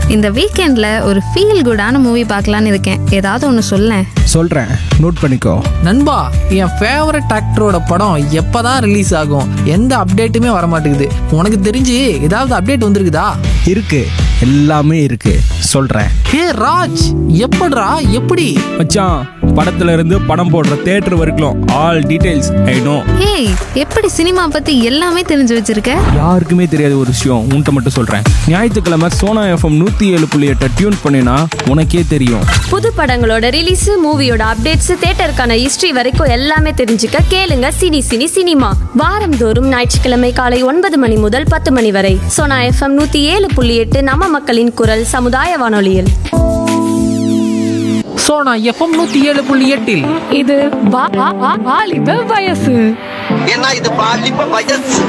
இந்த வீக்கெண்ட்ல ஒரு ஃபீல் குடான மூவி பார்க்கலான்னு இருக்கேன் ஏதாவது ஒன்று சொல்லேன் சொல்கிறேன் நோட் பண்ணிக்கோ நண்பா என் ஃபேவரட் ஆக்டரோட படம் எப்பதான் ரிலீஸ் ஆகும் எந்த அப்டேட்டுமே வர மாட்டேங்குது உனக்கு தெரிஞ்சு ஏதாவது அப்டேட் வந்திருக்குதா இருக்கு எல்லாமே இருக்கு சொல்கிறேன் ஹே ராஜ் எப்படிடா எப்படி மச்சான் படத்துல இருந்து படம் போடுற தேட்டர் வரைக்கும் ஆல் டீடைல்ஸ் ஐ நோ ஏய் எப்படி சினிமா பத்தி எல்லாமே தெரிஞ்சு வச்சிருக்க யாருக்குமே தெரியாத ஒரு விஷயம் உன்கிட்ட மட்டும் சொல்கிறேன் ஞாயிற்றுக்கிழமை சோனா எஃப்எம் நூற்றி ஏழு புள்ளி எட்டை டியூன் பண்ணினா உனக்கே தெரியும் புது படங்களோட ரிலீஸ் மூவியோட அப்டேட்ஸ் தேட்டருக்கான ஹிஸ்டரி வரைக்கும் எல்லாமே தெரிஞ்சுக்க கேளுங்க சினி சினி சினிமா வாரந்தோறும் ஞாயிற்றுக்கிழமை காலை ஒன்பது மணி முதல் பத்து மணி வரை சோனா எஃப்எம் நூத்தி ஏழு புள்ளி எட்டு நம்ம மக்களின் குரல் சமுதாய வானொலியில் ஸோ நான் எஃப்எம் நூற்றி ஏழு புள்ளி எட்டில் இது வா- வா- வா- வாலிப வயசு ஏன்னா இது பாலிப்ப வயசு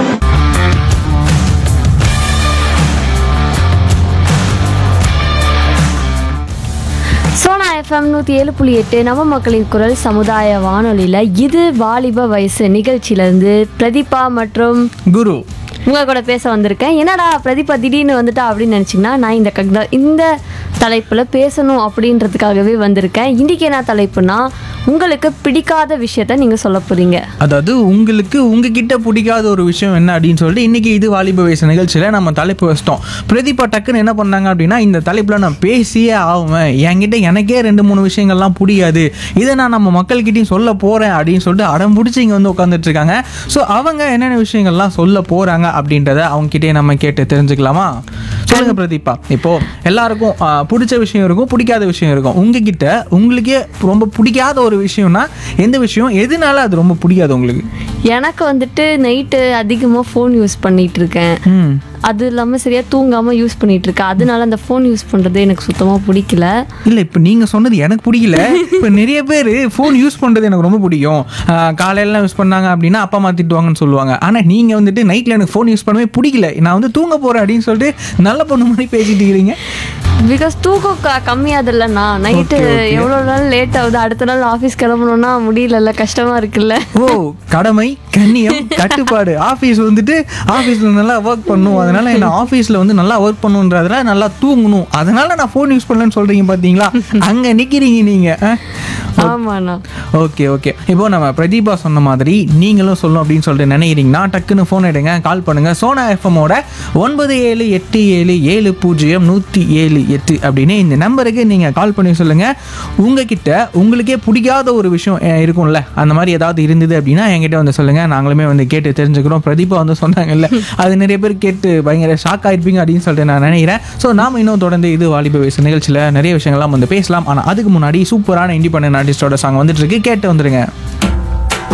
சோனா எஃப்எம் நூற்றி ஏழு புள்ளி எட்டு நம்ம மக்களின் குரல் சமுதாய வானொலியில் இது வாலிப வயசு நிகழ்ச்சியிலேருந்து பிரதீபா மற்றும் குரு உங்கள் கூட பேச வந்திருக்கேன் என்னடா பிரதீபா திடீர்னு வந்துட்டா அப்படின்னு நினச்சிங்கன்னா நான் இந்த கக்த இந்த தலைப்பில் பேசணும் அப்படின்றதுக்காகவே வந்திருக்கேன் இன்றைக்கி என்ன தலைப்புனா உங்களுக்கு பிடிக்காத விஷயத்த நீங்கள் சொல்ல போகிறீங்க அதாவது உங்களுக்கு உங்ககிட்ட பிடிக்காத ஒரு விஷயம் என்ன அப்படின்னு சொல்லிட்டு இன்னைக்கு இது வாலிப வயசு நிகழ்ச்சியில் நம்ம தலைப்பு வச்சிட்டோம் பிரதீபா டக்குன்னு என்ன பண்ணாங்க அப்படின்னா இந்த தலைப்பில் நான் பேசியே ஆவேன் என்கிட்ட எனக்கே ரெண்டு மூணு விஷயங்கள்லாம் பிடிக்காது இதை நான் நம்ம மக்கள்கிட்டயும் சொல்ல போகிறேன் அப்படின்னு சொல்லிட்டு அடம் பிடிச்சி இங்கே வந்து உட்காந்துட்டு இருக்காங்க ஸோ அவங்க என்னென்ன விஷயங்கள்லாம் சொல்ல போகிறாங்க அப்படின்றத அவங்ககிட்டயே நம்ம கேட்டு தெரிஞ்சுக்கலாமா சொல்லுங்க பிரதீபா இப்போ எல்லாருக்கும் ஆ, பிடிச்ச விஷயம் இருக்கும் பிடிக்காத விஷயம் இருக்கும் உங்ககிட்ட உங்களுக்கே ரொம்ப பிடிக்காத ஒரு விஷயம்னா எந்த விஷயம் எதனால அது ரொம்ப பிடிக்காது உங்களுக்கு எனக்கு வந்துட்டு நைட்டு அதிகமாக ஃபோன் யூஸ் பண்ணிட்டு இருக்கேன் ம் அது இல்லாமல் சரியாக தூங்காமல் யூஸ் பண்ணிட்டு இருக்கேன் அதனால அந்த ஃபோன் யூஸ் பண்ணுறது எனக்கு சுத்தமாக பிடிக்கல இல்லை இப்போ நீங்கள் சொன்னது எனக்கு பிடிக்கல இப்போ நிறைய பேர் ஃபோன் யூஸ் பண்ணுறது எனக்கு ரொம்ப பிடிக்கும் ஆஹ் காலையிலலாம் யூஸ் பண்ணாங்க அப்படின்னா அப்பா அம்மா திட்டுவாங்கன்னு சொல்லுவாங்க ஆனால் நீங்கள் வந்துட்டு நைட்டில் எனக்கு ஃபோன் யூஸ் பண்ணவே பிடிக்கல நான் வந்து தூங்க போகிறேன் அப்படின்னு சொல்லிட்டு நல்ல பொண்ணு மாதிரி பேசிட்டு இருக்கிறீங்க பிகாஸ் தூக்கம் க கம்மியாது இல்லைண்ணா நைட்டு Okay, okay. எவ்வளோ நாள் லேட் ஆகுது அடுத்த நாள் ஆஃபீஸ் கிளம்பணும்னா முடியலல்ல கஷ்டமாக இருக்குல்ல ஓ கடமை கண்ணியம் கட்டுப்பாடு ஆஃபீஸ் வந்துட்டு ஆஃபீஸில் நல்லா ஒர்க் பண்ணும் அதனால என்ன ஆஃபீஸில் வந்து நல்லா ஒர்க் பண்ணுன்றதுல நல்லா தூங்கணும் அதனால நான் ஃபோன் யூஸ் பண்ணலன்னு சொல்கிறீங்க பார்த்தீங்களா அங்கே நிற்கிறீங்க நீங்கள் ஆமாண்ணா ஓகே ஓகே இப்போ நம்ம பிரதீபா சொன்ன மாதிரி நீங்களும் சொல்லணும் அப்படின்னு சொல்லிட்டு நினைக்கிறீங்கன்னா டக்குன்னு ஃபோன் எடுங்க கால் பண்ணுங்க சோனா எஃப்எம்மோட ஒன்பது ஏழு எட்டு ஏழு ஏழு பூஜ்ஜியம் நூற்றி ஏழு எட்டு அப்படின்னு இந்த நம்பருக்கு நீங்கள் கால் பண்ணி சொல்லுங்க உங்ககிட்ட உங்களுக்கே பிடிக்காத ஒரு விஷயம் அஹ், இருக்கும்ல அந்த மாதிரி ஏதாவது இருந்தது அப்படின்னா என்கிட்ட வந்து சொல்லுங்க நாங்களுமே வந்து கேட்டு தெரிஞ்சுக்கிறோம் பிரதீபா வந்து சொன்னாங்கல்ல அது நிறைய பேர் கேட்டு பயங்கர ஷாக் ஆயிருப்பீங்க அப்படின்னு சொல்லிட்டு நான் நினைக்கிறேன் ஸோ நாம இன்னும் தொடர்ந்து இது வாலிப வயசு நிகழ்ச்சியில் நிறைய விஷயங்கள்லாம் வந்து பேசலாம் ஆனால் அதுக்கு முன்னாடி சூப்பரான இண்டிபெண்டன்ட் ஆர்டிஸ்டோட சாங் வந்துட்டு இருக்கு கேட்டு வந்துருங்க